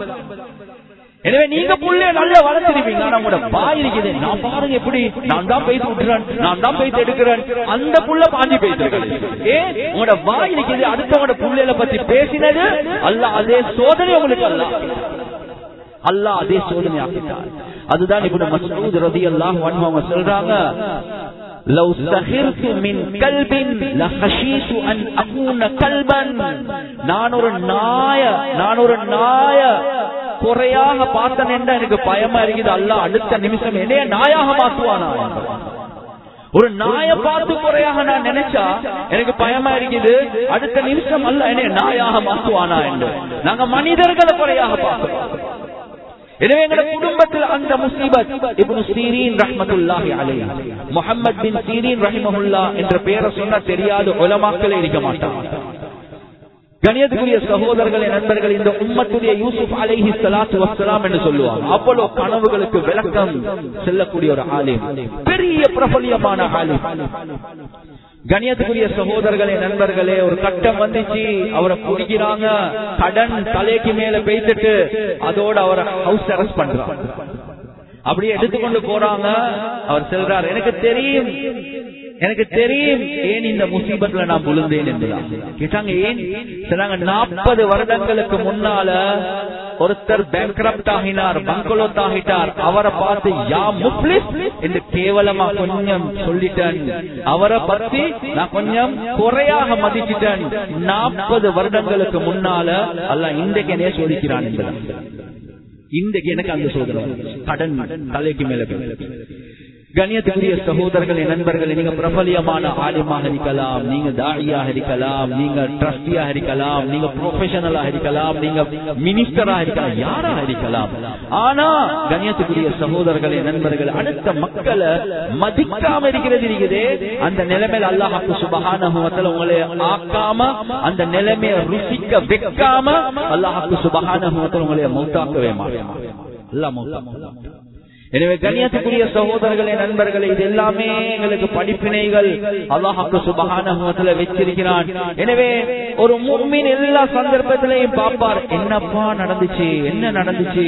[SPEAKER 1] எனவே நீங்க புள்ளைய நல்லா வளர்த்திருப்பீங்க ஆனா உங்களோட வாய் இருக்குது நான் பாருங்க எப்படி நான் தான் பேசி விட்டுறேன் நான் தான் பேசி எடுக்கிறேன் அந்த புள்ள பாஞ்சி பேசுறேன் ஏன் உங்களோட வாய் இருக்குது அடுத்தவங்களோட புள்ளையில பத்தி பேசினது அல்ல அதே சோதனை உங்களுக்கு அல்ல அல்லாஹ் அதே சோதனை ஆக்கிட்டார் அதுதான் இப்ப மசூத் ரதி அல்லாஹ் அவங்க சொல்றாங்க لو سخرت من كلب لخشيت ان اكون كلبا நான் ஒரு நாய நான் ஒரு நாய குறையாக பார்த்தேன் என்றா எனக்கு பயமா இருக்குது அல்ல அடுத்த நிமிஷம் என்னைய நாயாக மாத்துவானா ஒரு நாய பார்த்து குறையாக நான் நினைச்சா எனக்கு பயமா இருக்குது அடுத்த நிமிஷம் அல்ல என்னைய நாயாக மாத்துவானா என்று நாங்க மனிதர்களை குறையாக பார்க்கிறோம் எனவே எங்க குடும்பத்தில் அந்த முசீபத் இப்னு சீரீன் ரஹ்மத்துல்லாஹி அலைஹி முஹம்மத் பின் சீரீன் ரஹிமஹுல்லா என்ற பெயரை சொன்னா தெரியாத உலமாக்களே இருக்க மாட்டாங்க கணியத்துக்குரிய சகோதரர்களே நண்பர்கள் இந்த உம்மத்துடைய யூசுப் அலைஹி ஸலாத்து வஸ்ஸலாம் என்று சொல்லுவாங்க அப்போலோ கனவுகளுக்கு விளக்கம் செல்லக்கூடிய ஒரு ஆலிம் பெரிய பிரபலியமான ஆலிம் கணியத்துக்குரிய சகோதரர்களே நண்பர்களே ஒரு கட்டம் வந்துச்சு அவரை பிடிக்கிறாங்க கடன் தலைக்கு மேல பேசிட்டு அதோட அவரை ஹவுஸ் அரெஸ்ட் பண்றாங்க அப்படியே எடுத்துக்கொண்டு போறாங்க அவர் செல்றார் எனக்கு தெரியும் எனக்கு தெரியும் ஏன் இந்த முசீபத்துல நான் விழுந்தேன் என்றுதான் கேட்டாங்க ஏன் சொன்னாங்க நாற்பது வருடங்களுக்கு முன்னால ஒருத்தர் பேங்க்ரப்ட் ஆகினார் பங்கலோத் ஆகிட்டார் அவரை பார்த்து யா முப்ளிஸ் என்று கேவலமா கொஞ்சம் சொல்லிட்டேன் அவரை பத்தி நான் கொஞ்சம் குறையாக மதிச்சிட்டேன் நாற்பது வருடங்களுக்கு முன்னால அல்ல இன்றைக்கு என்னைய சோதிக்கிறான் என்பதான் இன்றைக்கு எனக்கு அந்த சோதனை கடன் தலைக்கு மேல கண்ணியத்துக்குரிய சகோதரர்களே நண்பர்களே நீங்க பிரபலியமான ஆலிமாக இருக்கலாம் நீங்க தாடியாக இருக்கலாம் நீங்க ட்ரஸ்டியாக இருக்கலாம் நீங்க ப்ரொஃபஷனலாக இருக்கலாம் நீங்க மினிஸ்டராக இருக்கலாம் யாராக இருக்கலாம் ஆனா கண்ணியத்துக்குரிய சகோதரர்களே நண்பர்கள் அடுத்த மக்களை மதிக்காம இருக்கிறது இருக்குதே அந்த நிலைமையில அல்லாஹாக்கு சுபகான உங்களை ஆக்காம அந்த நிலைமையை ருசிக்க வைக்காம அல்லாஹாக்கு சுபகான உங்களை மௌத்தாக்கவே மாட்டேன் அல்லாஹ் மௌத்தா எனவே கண்ணியத்துக்குரிய சகோதரர்களே நண்பர்களே இது எல்லாமே எங்களுக்கு படிப்பினைகள் அல்லாஹாக்கு சுபகான வச்சிருக்கிறான் எனவே ஒரு மும்மின் எல்லா சந்தர்ப்பத்திலையும் பார்ப்பார் என்னப்பா நடந்துச்சு என்ன நடந்துச்சு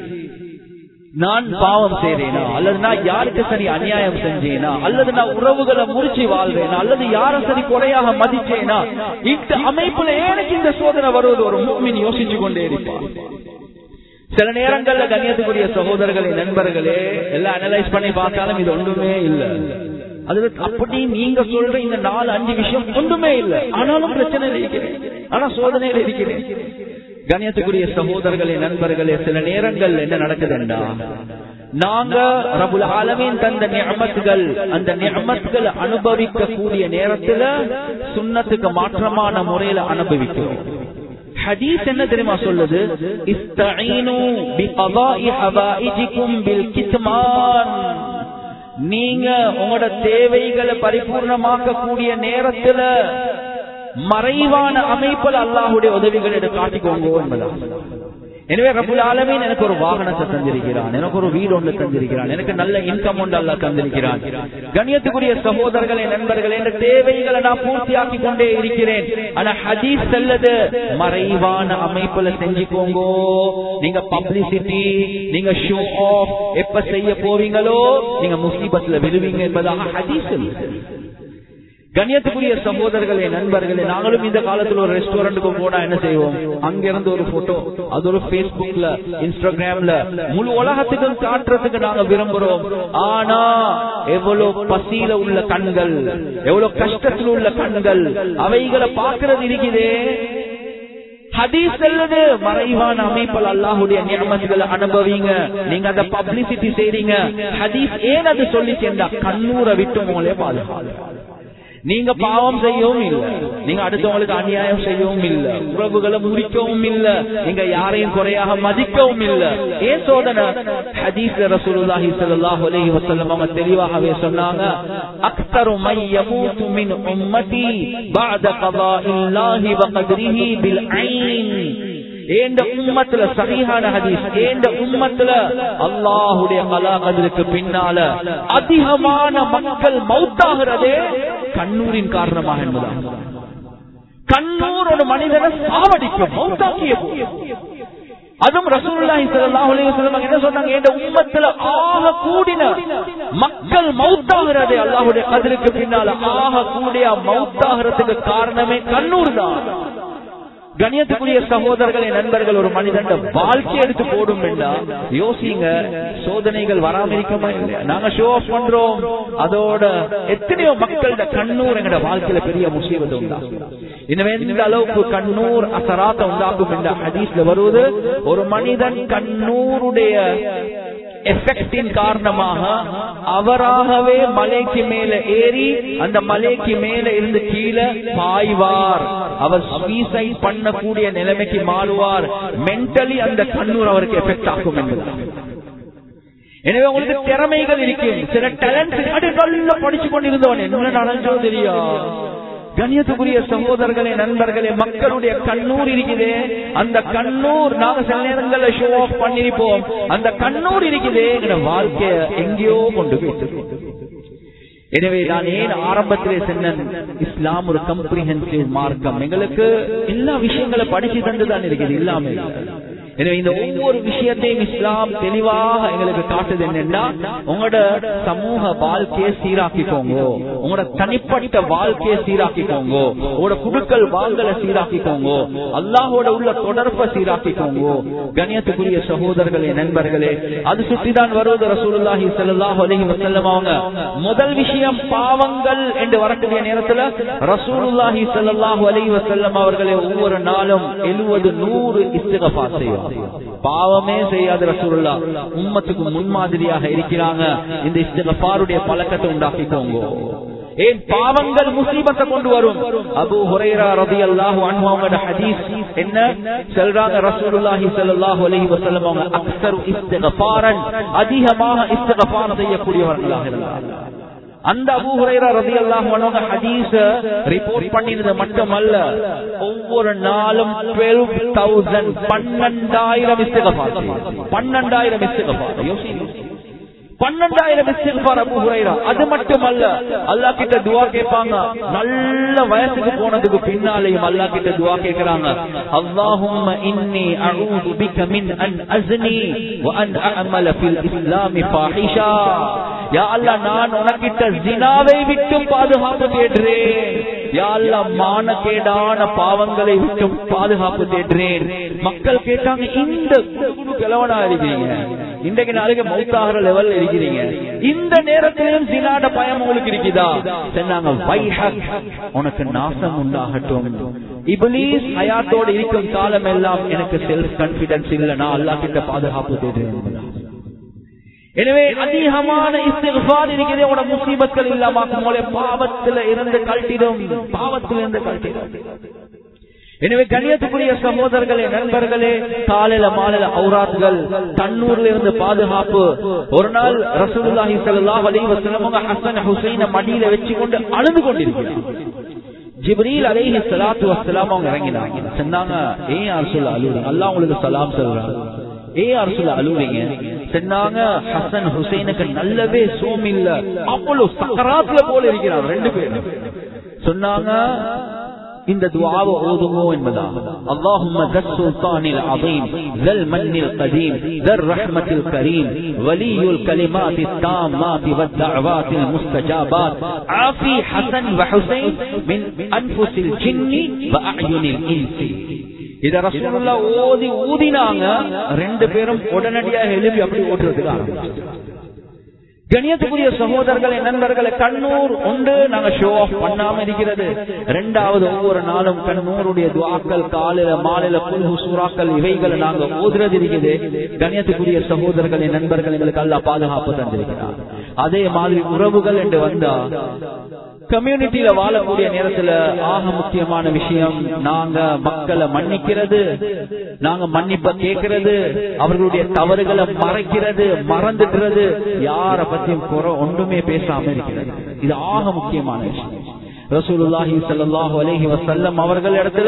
[SPEAKER 1] நான் பாவம் செய்றேனா அல்லது நான் யாருக்கு சரி அநியாயம் செஞ்சேனா அல்லது நான் உறவுகளை முறிச்சு வாழ்றேனா அல்லது யார சரி குறையாக மதிச்சேனா இந்த அமைப்புல எனக்கு இந்த சோதனை வருவது ஒரு மும்மின் யோசிச்சு கொண்டே இருப்பார் சில நேரங்கள்ல கண்ணியத்துக்குரிய சகோதரர்களே நண்பர்களே எல்லாம் அனலைஸ் பண்ணி பார்த்தாலும் இது ஒன்றுமே இல்ல அது அப்படி நீங்க சொல்ற இந்த நாலு அஞ்சு விஷயம் ஒன்றுமே இல்ல ஆனாலும் பிரச்சனையில் இருக்கிறேன் ஆனா சோதனையில் இருக்கிறேன் கண்ணியத்துக்குரிய சகோதரர்களே நண்பர்களே சில நேரங்கள் என்ன நடக்குதுண்டா நாங்க ரபுல் ஆலமீன் தந்த நியமத்துகள் அந்த நியமத்துகள் அனுபவிக்க கூடிய நேரத்துல சுண்ணத்துக்கு மாற்றமான முறையில அனுபவிக்கிறோம் ஹதீஸ் என்ன தெரியுமா சொல்லுது இஸ்தஈனு பிகதாஇ ஹவாயிஜிக்கும் பில் கித்மான் நீங்க உங்களோட தேவைகளை பரிபூர்ணமாக்க கூடிய நேரத்துல மறைவான அமைப்பில் அல்லாஹுடைய உதவிகள் எடுத்து காட்டிக்கோங்க என்பதான் எனவே ரபுல் ஆலமீன் எனக்கு ஒரு வாகனத்தை தந்திருக்கிறான் எனக்கு ஒரு வீடு ஒன்று தந்திருக்கிறான் எனக்கு நல்ல இன்கம் ஒன்று அல்ல தந்திருக்கிறான் கண்ணியத்துக்குரிய சகோதரர்களே நண்பர்களே இந்த தேவைகளை நான் பூர்த்தியாக்கி கொண்டே இருக்கிறேன் ஆனா ஹதீஸ் செல்லது மறைவான அமைப்புல செஞ்சுக்கோங்க நீங்க பப்ளிசிட்டி நீங்க ஷோ ஆஃப் எப்ப செய்ய போவீங்களோ நீங்க முசீபத்துல விழுவீங்க என்பதாக ஹதீஸ் கண்ணியத்துக்குரிய சகோதரர்களே நண்பர்களே நாங்களும் இந்த காலத்துல ஒரு ரெஸ்டாரண்ட்டுக்கு போனா என்ன செய்வோம் அங்கிருந்து ஒரு போட்டோ அது ஒரு பேஸ்புக்ல இன்ஸ்டாகிராம்ல முழு உலகத்துக்கும் காட்டுறதுக்கு நாங்க விரும்புறோம் ஆனா எவ்வளவு பசியில உள்ள கண்கள் எவ்வளவு கஷ்டத்தில் உள்ள கண்கள் அவைகளை பார்க்கறது இருக்குதே ஹதீஸ் செல்லுது மறைவான அமைப்பில் அல்லாஹுடைய நியமத்துகளை அனுபவிங்க நீங்க அந்த பப்ளிசிட்டி செய்றீங்க ஹதீஸ் ஏன் அது சொல்லி சேர்ந்தா கண்ணூரை விட்டு உங்களே பாதுகாப்பு நீங்க பாவம் செய்யவும் இல்ல நீங்க அடுத்தவங்களுக்கு அநியாயம் செய்யவும் இல்ல உறவுகளை முடிக்கவும் இல்ல நீங்க யாரையும் குறையாக மதிக்கவும் இல்ல ஏன் சோதனை ஹதீஸ் ரசூலுல்லாஹி ஸல்லல்லாஹு அலைஹி வஸல்லம் அவங்க தெளிவாகவே சொன்னாங்க அக்தரு மை யமூது மின் உம்மதி பஅத கதாஇல்லாஹி வ கத்ரிஹி பில் ஐன் ஏண்ட உம்மத்துல சரியான ஹதீஸ் ஏண்ட உம்மத்துல அல்லாஹுடைய கலாகதற்கு பின்னால அதிகமான மக்கள் மௌத்தாகிறதே கண்ணூரின் காரணமாக என்பதாக கண்ணூர் ஒரு மனிதனை சாவடிக்கும் மௌத்தாக்கிய அதுவும் ரசூலுல்லாஹி ஸல்லல்லாஹு அலைஹி வஸல்லம் என்ன சொன்னாங்க இந்த உம்மத்துல ஆக கூடின மக்கள் மௌத்தாகிறதே அல்லாஹ்வுடைய கதிருக்கு பின்னால ஆக கூடிய மௌத்தாகிறதுக்கு காரணமே கண்ணூர் தான் கணியத்துக்குரிய சகோதரர்களே நண்பர்கள் ஒரு மனிதன் வாழ்க்கை எடுத்து போடும் யோசிங்க சோதனைகள் வராம இருக்கமா இல்லையா நாங்க ஷோ ஆஃப் பண்றோம் அதோட எத்தனையோ மக்களோட கண்ணூர் எங்கட வாழ்க்கையில பெரிய முசீபத்து உண்டாகும் எனவே இந்த அளவுக்கு கண்ணூர் அசராத்த உண்டாகும் என்ற ஹதீஸ்ல வருவது ஒரு மனிதன் கண்ணூருடைய எஃபெக்டின் காரணமாக அவராகவே மலைக்கு மேல ஏறி அந்த மலைக்கு மேல இருந்து கீழே பாய்வார் அவர் சூசைட் பண்ணக்கூடிய நிலைமைக்கு மாறுவார் மென்டலி அந்த கண்ணூர் அவருக்கு எஃபெக்ட் ஆகும் என்பதாக எனவே உங்களுக்கு திறமைகள் இருக்கும் சில டேலண்ட் நல்லா படிச்சு கொண்டிருந்தவன் என்ன நடந்தோ தெரியா கண்ணியத்துக்குரிய சகோதரர்களே நண்பர்களே மக்களுடைய கண்ணூர் இருக்குதே அந்த கண்ணூர் நாங்க சில நேரங்கள்ல ஷோ ஆஃப் பண்ணிருப்போம் அந்த கண்ணூர் இருக்குதே எங்க வாழ்க்கைய எங்கேயோ கொண்டு போயிட்டு எனவே நான் ஏன் ஆரம்பத்திலே சொன்னேன் இஸ்லாம் ஒரு கம்ப்ரிஹென்சிவ் மார்க்கம் எங்களுக்கு எல்லா விஷயங்களை படிச்சு தந்துதான் இருக்குது இல்லாம எனவே இந்த ஒவ்வொரு விஷயத்தையும் இஸ்லாம் தெளிவாக எங்களுக்கு காட்டுது என்னன்னா உங்களோட சமூக வாழ்க்கையை சீராக்கிக்கோங்க உங்களோட தனிப்பட்ட வாழ்க்கையை சீராக்கிக்கோங்க உங்களோட குடுக்கல் வாங்கலை சீராக்கிக்கோங்க அல்லாஹோட உள்ள தொடர்பை சீராக்கிக்கோங்க கணியத்துக்குரிய சகோதரர்களே நண்பர்களே அது சுற்றிதான் வருவது ரசூலுல்லாஹி ஸல்லல்லாஹு அலைஹி வஸல்லம் அவங்க முதல் விஷயம் பாவங்கள் என்று வரக்கூடிய நேரத்துல ரசூலுல்லாஹி ஸல்லல்லாஹு அலைஹி வஸல்லம் அவர்களே ஒவ்வொரு நாளும் எழுவது நூறு இஸ்திகஃபார் செய்வாங்க பாவமே செய்யாத ரசூலுல்லா உம்மத்துக்கு முன்மாதிரியாக இருக்கிறாங்க இந்த இஸ்திகபாருடைய பழக்கத்தை உண்டாக்கிக்கோங்க ஏன் பாவங்கள் முசீபத்தை கொண்டு வரும் அபு ஹுரைரா ரலியல்லாஹு அன்ஹு அவங்களோட ஹதீஸ் என்ன சொல்றாங்க ரசூலுல்லாஹி ஸல்லல்லாஹு அலைஹி வஸல்லம் அவங்க அக்ஸரு இஸ்திக்ஃபாரன் அதிகமாக இஸ்திக்ஃபார் செய்யக்கூடியவர்களாக இருந்தாங்க அந்த அபூ ஹுரைரா ரலியல்லாஹு அன்ஹு ஹதீஸ ரிப்போர்ட் பண்ணினது மட்டுமல்ல ஒவ்வொரு நாளும் 12000 12000 இஸ்திக்ஃபார் 12000 இஸ்திக்ஃபார் யோசிங்க பன்னெண்டாயிரம் இஸ்திக்பார் அபு ஹுரைரா அது மட்டுமல்ல அல்லாஹ் கிட்ட துவா கேட்பாங்க நல்ல வயசுக்கு போனதுக்கு பின்னாலேயும் அல்லாஹ் கிட்ட துவா கேக்குறாங்க அல்லாஹும்ம இன்னி அஊது பிக மின் அன் அஸ்னி வ அன் அஅமல ஃபில் இஸ்லாமி ஃபாஹிஷா யா அல்லாஹ் நான் உனக்கிட்ட ஜினாவை விட்டு பாதுகாப்பு தேடுறேன் யா அல்லாஹ் மானக்கேடான பாவங்களை விட்டு பாதுகாப்பு தேடுறேன் மக்கள் கேட்டாங்க இந்த குடு கிழவனா இருக்கீங்க இன்றைக்கு நாளைக்கு மௌத்தாகிற லெவல் இருக்கிறீங்க இந்த நேரத்திலும் சினாட பயம் உங்களுக்கு இருக்குதா சொன்னாங்க வைஹக் உனக்கு நாசம் உண்டாகட்டும் இபிலீஸ் ஹயாத்தோடு இருக்கும் காலம் எல்லாம் எனக்கு செல்ஃப் கான்பிடன்ஸ் இல்ல நான் அல்லாஹ் கிட்ட பாதுகாப்பு தேடுறேன் எனவே அதிகமான இஸ்திஃபார் இருக்கிறதே உட முசீபத்கள் இல்லாம மூல பாவத்துல இருந்து கழட்டிடும் பாவத்தில் இருந்து கழட்டிடும் எனவே கண்ணியத்துக்குரிய சகோதரர்களே நண்பர்களே காலையில மாலையில ஔராத்கள் தன்னூர்ல இருந்து பாதுகாப்பு ஒரு நாள் ரசூலுல்லாஹி ஸல்லல்லாஹு அலைஹி வஸல்லம் ஹசன் ஹுசைன மடியில வச்சு கொண்டு அழுது கொண்டிருக்கிறார் ஜிப்ரீல் அலைஹி ஸலாத்து வஸ்ஸலாம் அவங்க இறங்கினாங்க சொன்னாங்க ஏன் அரசுல அழுவுறீங்க அல்லாஹ் உங்களுக்கு சலாம் சொல்றாங்க ஏன் அரசுல அழுவுறீங்க சொன்னாங்க ஹசன் ஹுசைனுக்கு நல்லவே சோம் இல்ல அவ்வளவு சக்கராத்துல போல இருக்கிறாங்க ரெண்டு பேரும் சொன்னாங்க இந்த துவாவை ஓதுமோ என்பதா اللهم ذا السلطان العظيم ذا المن القديم ذا الرحمة الكريم ولي الكلمات التامات والدعوات المستجابات عافي حسن وحسين من أنفس الجن وأعين الإنس இத ரசூலுல்லா ஓதி ஊதினாங்க ரெண்டு பேரும் உடனடியாக எழுப்பி அப்படி ஓட்டுறதுக்கு ஆரம்பிச்சு கணியத்துக்குரிய சகோதரர்களை நண்பர்களை கண்ணூர் உண்டு நாங்க ஷோ ஆஃப் பண்ணாம இருக்கிறது ரெண்டாவது ஒவ்வொரு நாளும் கண்ணூருடைய துவாக்கள் காலையில மாலையில புல் சூறாக்கள் இவைகளை நாங்க ஓதுறது இருக்குது கணியத்துக்குரிய சகோதரர்களை நண்பர்கள் எங்களுக்கு அல்ல பாதுகாப்பு தந்திருக்கிறார் அதே மாதிரி உறவுகள் என்று வந்தா கம்யூனிட்டியில வாழக்கூடிய நேரத்துல ஆக முக்கியமான விஷயம் நாங்க மக்களை மன்னிக்கிறது நாங்க மன்னிப்ப கேட்கிறது அவர்களுடைய தவறுகளை மறைக்கிறது மறந்துடுறது யார பத்தியும் குறை ஒன்றுமே பேசாம இருக்கிறது இது ஆக முக்கியமான விஷயம் ரசூலுல்லாஹி ஸல்லல்லாஹு அலைஹி வஸல்லம் அவர்கள் இடத்துல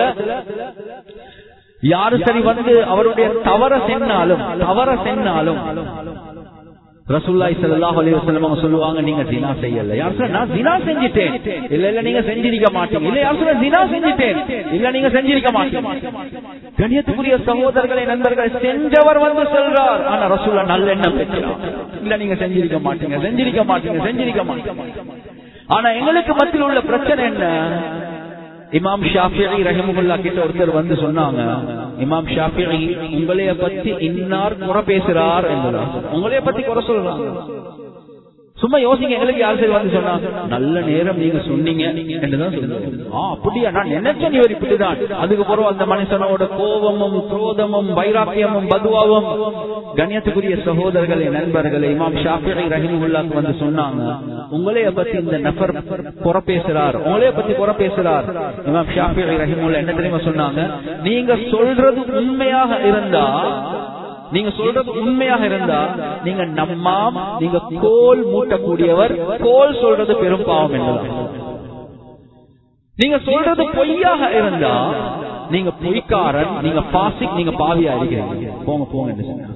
[SPEAKER 1] யாரு சரி வந்து அவருடைய தவற சென்னாலும் தவற சென்னாலும் ரசூல்லாய் ஸல்லல்லாஹு அலைஹி வஸல்லம் அவங்க சொல்லுவாங்க நீங்க ஜினா செய்யல யார் சொல்ல நான் ஜினா செஞ்சிட்டேன் இல்ல இல்ல நீங்க செஞ்சிருக்க மாட்டீங்க இல்ல யார் சொல்ல ஜினா செஞ்சிட்டேன் இல்ல நீங்க செஞ்சிருக்க மாட்டீங்க கணியத்துக்குரிய சகோதரர்களை நண்பர்களை செஞ்சவர் வந்து சொல்றார் ஆனா ரசூல்லா நல்ல எண்ணம் வைக்கிறார் இல்ல நீங்க செஞ்சிருக்க மாட்டீங்க செஞ்சிருக்க மாட்டீங்க செஞ்சிருக்க மாட்டீங்க ஆனா எங்களுக்கு மத்தியில் உள்ள பிரச்சனை என்ன இமாம் ஷாஃபிஐ ரஹிமுல்லா கிட்ட ஒருத்தர் வந்து சொன்னாங்க இமாம் ஷாஃபிஐ உங்களைய பத்தி இன்னார் குறை பேசுறார் என்பதார் உங்களைய பத்தி குறை சொல்றாங்க சும்மா யோசிங்க எங்களுக்கு யார் சரி வந்து சொன்னா நல்ல நேரம் நீங்க சொன்னீங்க என்றுதான் சொல்லுங்க ஆ அப்படியா நான் நினைச்ச நீ இப்படிதான் அதுக்கப்புறம் அந்த மனுஷனோட கோபமும் குரோதமும் வைராக்கியமும் பதுவாவும் கண்ணியத்துக்குரிய சகோதரர்களே நண்பர்களே இமாம் ஷாஃபிஐ ரஹிமுல்லாக்கு வந்து சொன்னாங்க உங்களைய பத்தி இந்த நபர் குறை பேசுறார் உங்களைய பத்தி குறை பேசுறார் இமாம் ஷாஃபிஐ ரஹிமுல்லா என்ன தெரியுமா சொன்னாங்க நீங்க சொல்றது உண்மையாக இருந்தா நீங்க சொல்றது உண்மையாக இருந்தா நீங்க நம்மாம் நீங்க கோல் மூட்டக்கூடியவர் கோல் சொல்றது பெரும் பாவம் என்பதான் நீங்க சொல்றது பொய்யாக இருந்தா நீங்க பொய்க்காரன் நீங்க பாசிக் நீங்க பாவியா இருக்கிறீங்க போங்க போங்க என்று சொன்னாங்க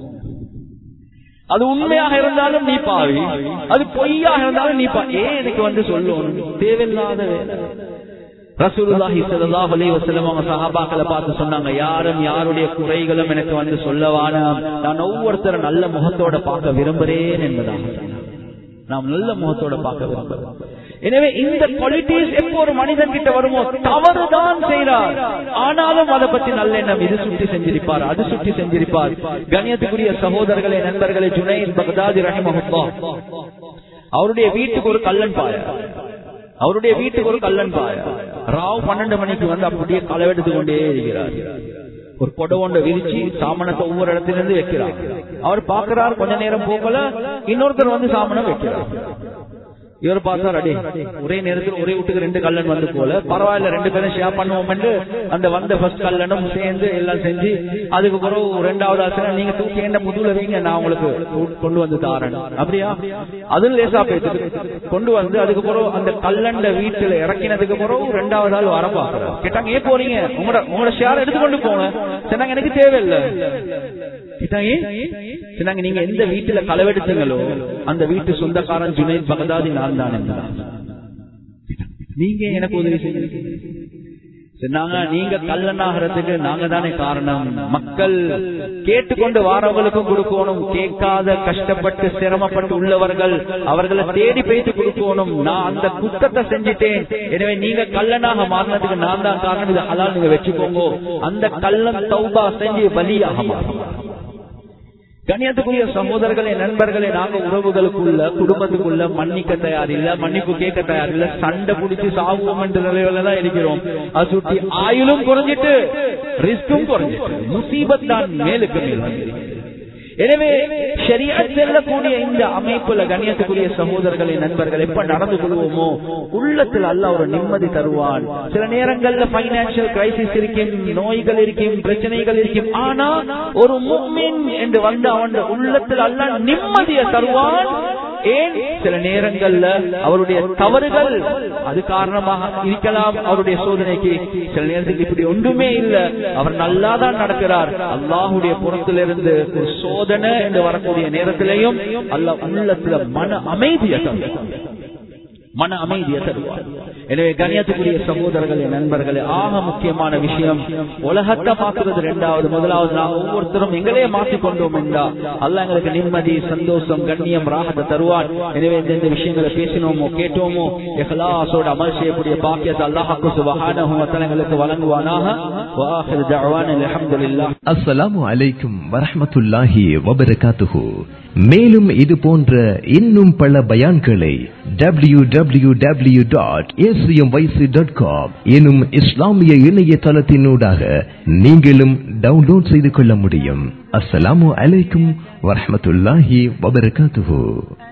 [SPEAKER 1] அது உண்மையாக இருந்தாலும் நீ பாவி அது பொய்யாக இருந்தாலும் நீ பா ஏன் எனக்கு வந்து சொல்லணும் தேவையில்லாத வேலை ரசூலுல்லாஹி ஸல்லல்லாஹு அலைஹி வஸல்லம் அவங்க சஹாபாக்களை பார்த்து சொன்னாங்க யாரும் யாருடைய குறைகளும் எனக்கு வந்து சொல்லவான நான் ஒவ்வொருத்தரை நல்ல முகத்தோட பார்க்க விரும்புறேன் என்பதாக சொன்னாங்க நாம் நல்ல முகத்தோட பார்க்க விரும்புகிறோம் எனவே இந்த குவாலிட்டிஸ் எப்போ ஒரு மனிதன் கிட்ட வருமோ தவறுதான் செய்கிறார் ஆனாலும் அதை பத்தி நல்ல எண்ணம் இது சுட்டி செஞ்சிருப்பார் அது சுட்டி செஞ்சிருப்பார் கண்ணியத்துக்குரிய சகோதரர்களே நண்பர்களே ஜுனைத் பகதாதி ரஹிமஹுல்லா அவருடைய வீட்டுக்கு ஒரு கல்லன் பாய அவருடைய வீட்டுக்கு ஒரு கல்லன் பாய ராவ் பன்னெண்டு மணிக்கு வந்து அப்படியே களவெடுத்து கொண்டே இருக்கிறார் ஒரு புடவோண்ட விரிச்சு சாமனத்தை ஒவ்வொரு இடத்துல இருந்து வைக்கிறார் அவர் பாக்குறார் கொஞ்ச நேரம் போகல இன்னொருத்தர் வந்து சாமனம் வைக்கிறார் இவர் பார்த்தார் அடே ஒரே நேரத்தில் ஒரே வீட்டுக்கு ரெண்டு கல்லன் வந்து போல பரவாயில்ல ரெண்டு பேரும் ஷேர் பண்ணுவோம் என்று அந்த வந்த ஃபர்ஸ்ட் கல்லனும் சேர்ந்து எல்லாம் செஞ்சு அதுக்கு பிறகு ரெண்டாவது ஆசனம் நீங்க தூக்கி என்ன முதுகுல வைங்க நான் உங்களுக்கு கொண்டு வந்து தாரேன் அப்படியா அதுவும் லேசா போயிட்டு கொண்டு வந்து அதுக்கு பிறகு அந்த கல்லண்ட வீட்டுல இறக்கினதுக்கு பிறகு ரெண்டாவது ஆள் வர பாக்குறாரு கேட்டாங்க ஏன் போறீங்க உங்களோட உங்களோட ஷேர் எடுத்துக்கொண்டு போங்க சொன்னாங்க எனக்கு தேவையில்லை கேட்டாங்க சொன்னாங்க நீங்க எந்த வீட்டுல களவெடுத்தீங்களோ அந்த வீட்டு சொந்தக்காரன் ஜுனைத் பகதாதி நான் தான் என்றார் நீங்க எனக்கு உதவி செய்யுங்க சொன்னாங்க நீங்க கல்லனாகிறதுக்கு நாங்க தானே காரணம் மக்கள் கேட்டுக்கொண்டு வாரவங்களுக்கும் கொடுக்கணும் கேட்காத கஷ்டப்பட்டு சிரமப்பட்டு உள்ளவர்கள் அவர்களை தேடி பேசி கொடுக்கணும் நான் அந்த குத்தத்தை செஞ்சுட்டேன் எனவே நீங்க கல்லனாக மாறினதுக்கு நான் தான் காரணம் இது ஹலால் நீங்க வச்சுக்கோங்க அந்த கள்ளன் தௌபா செஞ்சு பலியாக மாறும் கண்ணியத்துக்குரிய சகோதரர்களே நண்பர்களே நாங்க உறவுகளுக்குள்ள குடும்பத்துக்குள்ள மன்னிக்க தயார் இல்ல மன்னிப்பு கேட்க தயார் இல்ல சண்டை பிடிச்சி சாகுவோம் என்ற நிலையில தான் இருக்கிறோம் அது சுட்டி ஆயுளும் குறைஞ்சிட்டு ரிஸ்கும் குறைஞ்சிட்டு முசீபத் தான் மேலுக்கு மேல் வந்திருக்கு எனவே சரியா செல்லக்கூடிய இந்த அமைப்புல கண்ணியத்துக்குரிய சகோதரர்களை நண்பர்கள் எப்ப நடந்து கொள்வோமோ உள்ளத்தில் அல்ல ஒரு நிம்மதி தருவான் சில நேரங்கள்ல பைனான்சியல் கிரைசிஸ் இருக்கும் நோய்கள் இருக்கும் பிரச்சனைகள் இருக்கும் ஆனா ஒரு முக்மின் என்று வந்து அவன் உள்ளத்தில் அல்ல நிம்மதியை தருவான் ஏன் சில நேரங்கள்ல அவருடைய தவறுகள் அது காரணமாக இருக்கலாம் அவருடைய சோதனைக்கு சில நேரத்துக்கு இப்படி ஒன்றுமே இல்ல அவர் நல்லா தான் நடக்கிறார் அல்லாஹுடைய புறத்திலிருந்து ஒரு சோதனை என்று வரக்கூடிய நேரத்திலையும் அல்ல உள்ளத்துல மன அமைதியை தருவார் மன அமைதியை தருவார் எனவே கணியத்துக்குரிய சகோதரர்களே நண்பர்களே ஆக முக்கியமான விஷயம் உலகத்தை மாத்துறது ரெண்டாவது முதலாவது நாம் ஒவ்வொருத்தரும் எங்களே மாற்றிக் கொண்டோம் என்றா அல்ல எங்களுக்கு நிம்மதி சந்தோஷம் கண்ணியம் ராகத்தை தருவான் எனவே எந்தெந்த விஷயங்களை பேசினோமோ கேட்டோமோ எஹ்லாசோட அமல் செய்யக்கூடிய பாக்கியத்தை அல்லாஹாக்கு சுபஹானஹு எங்களுக்கு வழங்குவானாக வாஹிர் தஅவானா அல்ஹம்துலில்லாஹ்
[SPEAKER 2] அஸ்ஸலாமு அலைக்கும் வரஹ்மத்துல்லாஹி வபரகாத்துஹு மேலும் இது போன்ற இன்னும் பல பயான்களை W W W dot dot com எனும் இஸ்லாமிய இணையதளத்தினூடாக நீங்களும் டவுன்லோட் செய்து கொள்ள முடியும் அஸ்ஸலாமு அலைக்கும் வரஹ்மத்துல்லாஹி வபரகாத்துஹு